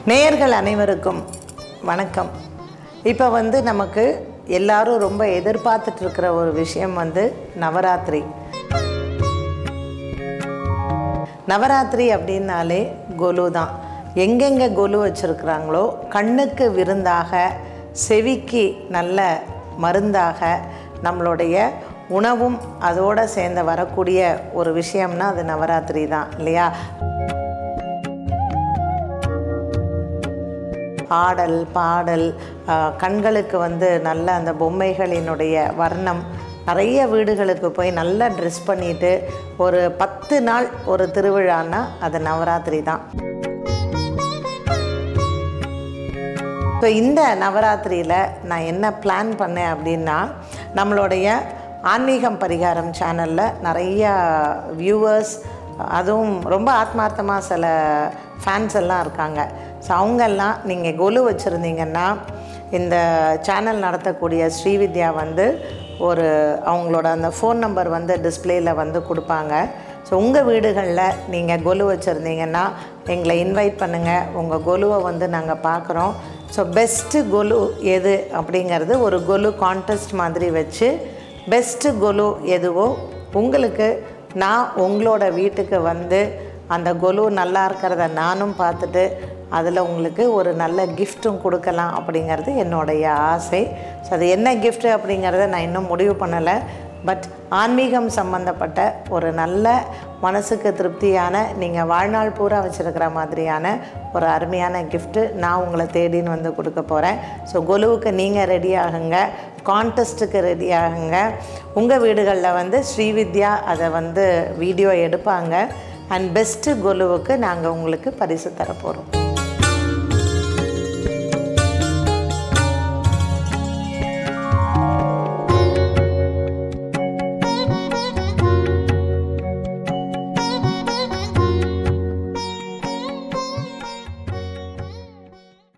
நேயர்கள் அனைவருக்கும் வணக்கம் இப்போ வந்து நமக்கு எல்லாரும் ரொம்ப எதிர்பார்த்துட்டு இருக்கிற ஒரு விஷயம் வந்து நவராத்திரி நவராத்திரி அப்படின்னாலே கொலு தான் எங்கெங்கே கொலு வச்சுருக்குறாங்களோ கண்ணுக்கு விருந்தாக செவிக்கு நல்ல மருந்தாக நம்மளுடைய உணவும் அதோடு சேர்ந்து வரக்கூடிய ஒரு விஷயம்னா அது நவராத்திரி தான் இல்லையா ஆடல் பாடல் ஆஹ், கண்களுக்கு வந்து நல்ல அந்த பொம்மைகளினுடைய வர்ணம் நிறைய வீடுகளுக்கு போய் நல்லா ட்ரெஸ் பண்ணிட்டு ஒரு பத்து நாள் ஒரு திருவிழான்னா அது நவராத்திரி தான் ஸோ இந்த நவராத்திரியில் நான் என்ன பிளான் பண்ணேன் அப்படின்னா நம்மளுடைய ஆன்மீகம் பரிகாரம் சேனலில் நிறைய வியூவர்ஸ் அதுவும் ரொம்ப ஆத்மார்த்தமாக சில ஃபேன்ஸ் எல்லாம் இருக்காங்க ஸோ அவங்கெல்லாம் நீங்கள் கொலு வச்சுருந்தீங்கன்னா இந்த சேனல் நடத்தக்கூடிய ஸ்ரீவித்யா வந்து ஒரு அவங்களோட அந்த ஃபோன் நம்பர் வந்து டிஸ்ப்ளேயில் வந்து கொடுப்பாங்க ஸோ உங்கள் வீடுகளில் நீங்கள் கொலு வச்சுருந்தீங்கன்னா எங்களை இன்வைட் பண்ணுங்கள் உங்கள் கொலுவை வந்து நாங்கள் பார்க்குறோம் ஸோ பெஸ்ட்டு கொலு எது அப்படிங்கிறது ஒரு கொலு கான்டெஸ்ட் மாதிரி வச்சு பெஸ்ட்டு கொலு எதுவோ உங்களுக்கு நான் உங்களோட வீட்டுக்கு வந்து அந்த கொலு நல்லா இருக்கிறத நானும் பார்த்துட்டு அதில் உங்களுக்கு ஒரு நல்ல கிஃப்ட்டும் கொடுக்கலாம் அப்படிங்கிறது என்னுடைய ஆசை ஸோ அது என்ன கிஃப்ட் அப்படிங்கிறத நான் இன்னும் முடிவு பண்ணலை பட் ஆன்மீகம் சம்மந்தப்பட்ட ஒரு நல்ல மனசுக்கு திருப்தியான நீங்கள் வாழ்நாள் பூரா வச்சுருக்கிற மாதிரியான ஒரு அருமையான கிஃப்ட்டு நான் உங்களை தேடின்னு வந்து கொடுக்க போகிறேன் ஸோ கொலுவுக்கு நீங்கள் ரெடி ஆகுங்க கான்டெஸ்ட்டுக்கு ரெடி ஆகுங்க உங்கள் வீடுகளில் வந்து ஸ்ரீவித்யா அதை வந்து வீடியோ எடுப்பாங்க அண்ட் பெஸ்ட்டு கொலுவுக்கு நாங்கள் உங்களுக்கு பரிசு தரப்போகிறோம்